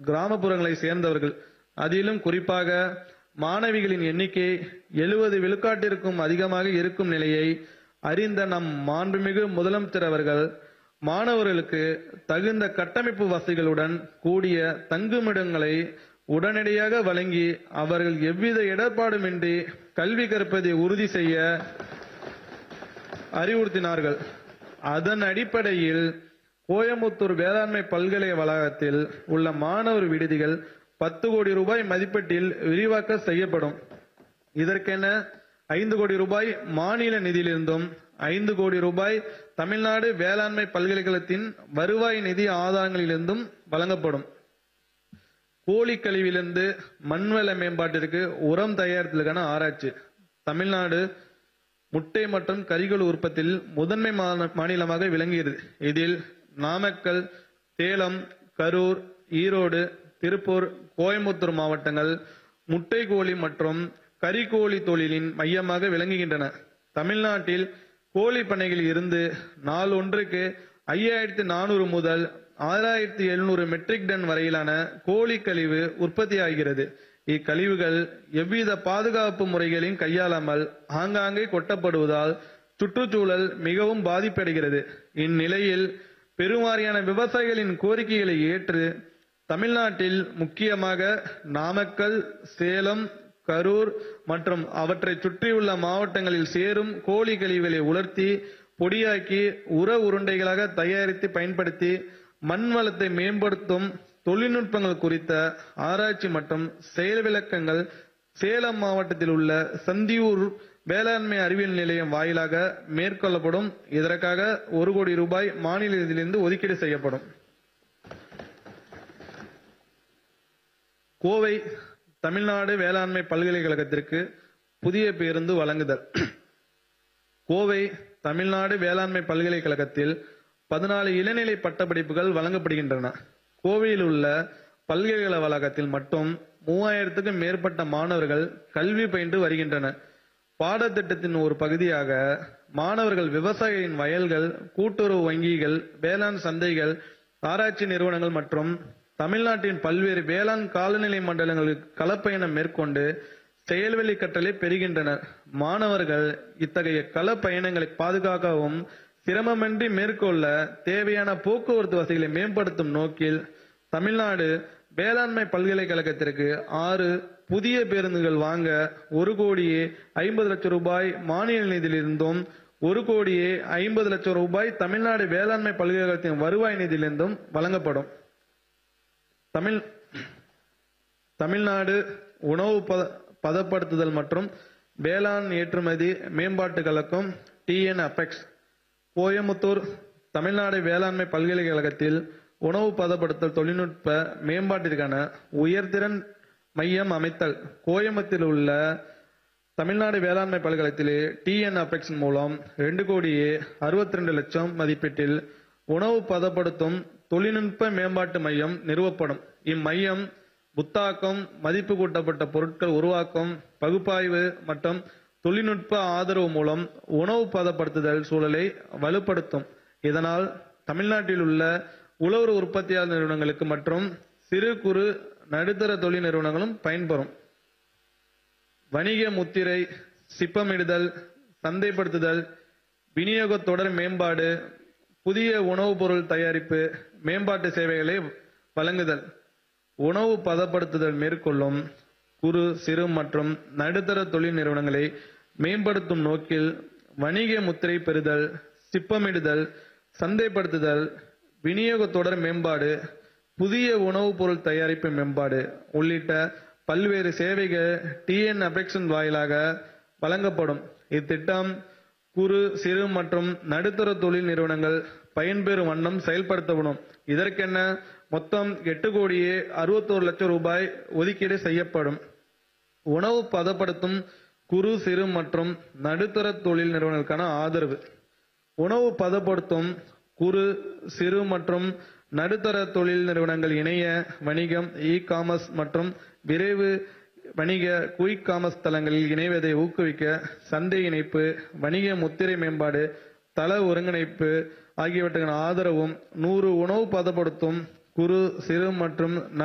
கிராமப்புறங்களை சேர்ந்தவர்கள் அதிலும் குறிப்பாக மாணவிகளின் எண்ணிக்கை எழுபது விழுக்காட்டிற்கும் அதிகமாக இருக்கும் நிலையை அறிந்த நம் மாண்புமிகு முதலமைச்சர் அவர்கள் மாணவர்களுக்கு தகுந்த கட்டமைப்பு வசதிகளுடன் கூடிய தங்குமிடங்களை உடனடியாக வழங்கி அவர்கள் எவ்வித இடர்பாடுமின்றி கல்வி கற்பதை உறுதி செய்ய அறிவுறுத்தினார்கள் அதன் அடிப்படையில் கோயமுத்தூர் வேளாண்மை பல்கலை வளாகத்தில் உள்ள மாணவர் விடுதிகள் பத்து கோடி ரூபாய் மதிப்பீட்டில் விரிவாக்கம் செய்யப்படும் இதற்கென ஐந்து கோடி ரூபாய் மாநில நிதியிலிருந்தும் ஐந்து கோடி ரூபாய் தமிழ்நாடு வேளாண்மை பல்கலைக்கழகத்தின் வருவாய் நிதி ஆதாரங்களிலிருந்தும் வழங்கப்படும் கோழி கழிவிலிருந்து மண்வள மேம்பாட்டிற்கு உரம் தயாரித்தலுக்கான ஆராய்ச்சி தமிழ்நாடு முட்டை மற்றும் கறிகள் உற்பத்தியில் முதன்மை மா- மாநிலமாக விளங்குகிறது இதில் நாமக்கல் சேலம் கரூர் ஈரோடு திருப்பூர் கோயம்புத்தூர் மாவட்டங்கள் முட்டை கோழி மற்றும் கறிக்கோழி தொழிலின் மையமாக விளங்குகின்றன தமிழ்நாட்டில் கோழி பண்ணைகளில் இருந்து நாள் ஒன்றுக்கு ஐயாயிரத்தி நானூறு முதல் ஆறாயிரத்தி எழுநூறு மெட்ரிக் டன் வரையிலான கோழி கழிவு உற்பத்தியாகிறது இக்கழிவுகள் எவ்வித பாதுகாப்பு முறைகளையும் கையாளாமல் ஆங்காங்கே கொட்டப்படுவதால் சுற்றுச்சூழல் மிகவும் பாதிப்படைகிறது இந்நிலையில் பெருவாரியான விவசாயிகளின் கோரிக்கைகளை ஏற்று தமிழ்நாட்டில் முக்கியமாக நாமக்கல் சேலம் கரூர் மற்றும் அவற்றை சுற்றியுள்ள மாவட்டங்களில் சேரும் கோழி கழிவுகளை உலர்த்தி பொடியாக்கி உர உருண்டைகளாக தயாரித்து பயன்படுத்தி மண் வளத்தை மேம்படுத்தும் தொழில்நுட்பங்கள் குறித்த ஆராய்ச்சி மற்றும் செயல் விளக்கங்கள் சேலம் மாவட்டத்தில் உள்ள சந்தியூர் வேளாண்மை அறிவியல் நிலையம் வாயிலாக மேற்கொள்ளப்படும் இதற்காக ஒரு கோடி ரூபாய் மாநில நிதியிலிருந்து ஒதுக்கீடு செய்யப்படும் கோவை தமிழ்நாடு வேளாண்மை பல்கலைக்கழகத்திற்கு புதிய பேருந்து வழங்குதல் கோவை தமிழ்நாடு வேளாண்மை பல்கலைக்கழகத்தில் பதினாலு இளநிலை பட்டப்படிப்புகள் வழங்கப்படுகின்றன கோவையில் உள்ள பல்கலைக்கழக வளாகத்தில் மட்டும் மூவாயிரத்துக்கும் மேற்பட்ட மாணவர்கள் கல்வி பயின்று வருகின்றனர் பாடத்திட்டத்தின் ஒரு பகுதியாக மாணவர்கள் விவசாயிகளின் வயல்கள் கூட்டுறவு வங்கிகள் வேளாண் சந்தைகள் ஆராய்ச்சி நிறுவனங்கள் மற்றும் தமிழ்நாட்டின் பல்வேறு வேளாண் காலநிலை மண்டலங்களுக்கு களப்பயணம் மேற்கொண்டு செயல்வெளி கற்றலை பெறுகின்றனர் மாணவர்கள் இத்தகைய கள பயணங்களை பாதுகாக்கவும் சிரமமின்றி மேற்கொள்ள தேவையான போக்குவரத்து வசதிகளை மேம்படுத்தும் நோக்கில் தமிழ்நாடு வேளாண்மை பல்கலைக்கழகத்திற்கு ஆறு புதிய பேருந்துகள் வாங்க ஒரு கோடியே ஐம்பது லட்சம் ரூபாய் மாநில நிதியிலிருந்தும் ஒரு கோடியே ஐம்பது லட்சம் ரூபாய் தமிழ்நாடு வேளாண்மை பல்கலைக்கழகத்தின் வருவாய் நிதியிலிருந்தும் வழங்கப்படும் தமிழ் தமிழ்நாடு உணவு பத பதப்படுத்துதல் மற்றும் வேளாண் ஏற்றுமதி மேம்பாட்டு கழகம் டிஎன் அபெக்ஸ் கோயமுத்தூர் தமிழ்நாடு வேளாண்மை பல்கலைக்கழகத்தில் உணவு பதப்படுத்தல் தொழில்நுட்ப மேம்பாட்டிற்கான உயர்திறன் மையம் அமைத்தல் கோயம்புத்தூரில் உள்ள தமிழ்நாடு வேளாண்மை பல்கலைக்கழகத்திலே டிஎன் அபெக்ஸ் மூலம் ரெண்டு கோடியே அறுபத்தி ரெண்டு லட்சம் மதிப்பீட்டில் உணவு பதப்படுத்தும் தொழில்நுட்ப மேம்பாட்டு மையம் நிறுவப்படும் இம்மையம் புத்தாக்கம் மதிப்பு கூட்டப்பட்ட பொருட்கள் உருவாக்கம் பகுப்பாய்வு மற்றும் தொழில்நுட்ப ஆதரவு மூலம் உணவு பதப்படுத்துதல் சூழலை வலுப்படுத்தும் இதனால் தமிழ்நாட்டில் உள்ள உழவர் உற்பத்தியாளர் நிறுவனங்களுக்கு மற்றும் சிறு குறு நடுத்தர தொழில் நிறுவனங்களும் பயன்பெறும் வணிக முத்திரை சிப்பமிடுதல் சந்தைப்படுத்துதல் விநியோக தொடர் மேம்பாடு புதிய உணவுப் பொருள் தயாரிப்பு மேம்பாட்டு சேவைகளை வழங்குதல் உணவு பதப்படுத்துதல் மேற்கொள்ளும் குறு சிறு மற்றும் நடுத்தர தொழில் நிறுவனங்களை மேம்படுத்தும் நோக்கில் வணிக முத்திரை பெறுதல் சிப்பமிடுதல் சந்தைப்படுத்துதல் விநியோக தொடர் மேம்பாடு புதிய உணவுப் பொருள் தயாரிப்பு மேம்பாடு உள்ளிட்ட பல்வேறு சேவைகள் டிஎன் அபெக்ஷன் வாயிலாக வழங்கப்படும் இத்திட்டம் குறு சிறு மற்றும் நடுத்தர தொழில் நிறுவனங்கள் பயன்பெறும் வண்ணம் செயல்படுத்தப்படும் இதற்கென மொத்தம் எட்டு கோடியே அறுபத்தோரு லட்சம் ரூபாய் ஒதுக்கீடு செய்யப்படும் உணவு பதப்படுத்தும் குறு சிறு மற்றும் நடுத்தர தொழில் நிறுவனங்களுக்கான ஆதரவு உணவு பதப்படுத்தும் குறு சிறு மற்றும் நடுத்தர தொழில் நிறுவனங்கள் இணைய வணிகம் இ காமர்ஸ் மற்றும் விரைவு வணிக குயிக் காமர்ஸ் தளங்களில் இணைவதை ஊக்குவிக்க சந்தை இணைப்பு வணிக முத்திரை மேம்பாடு தள ஒருங்கிணைப்பு ஆகியவற்றுக்கான ஆதரவும் நூறு உணவு பதப்படுத்தும் குறு சிறு மற்றும்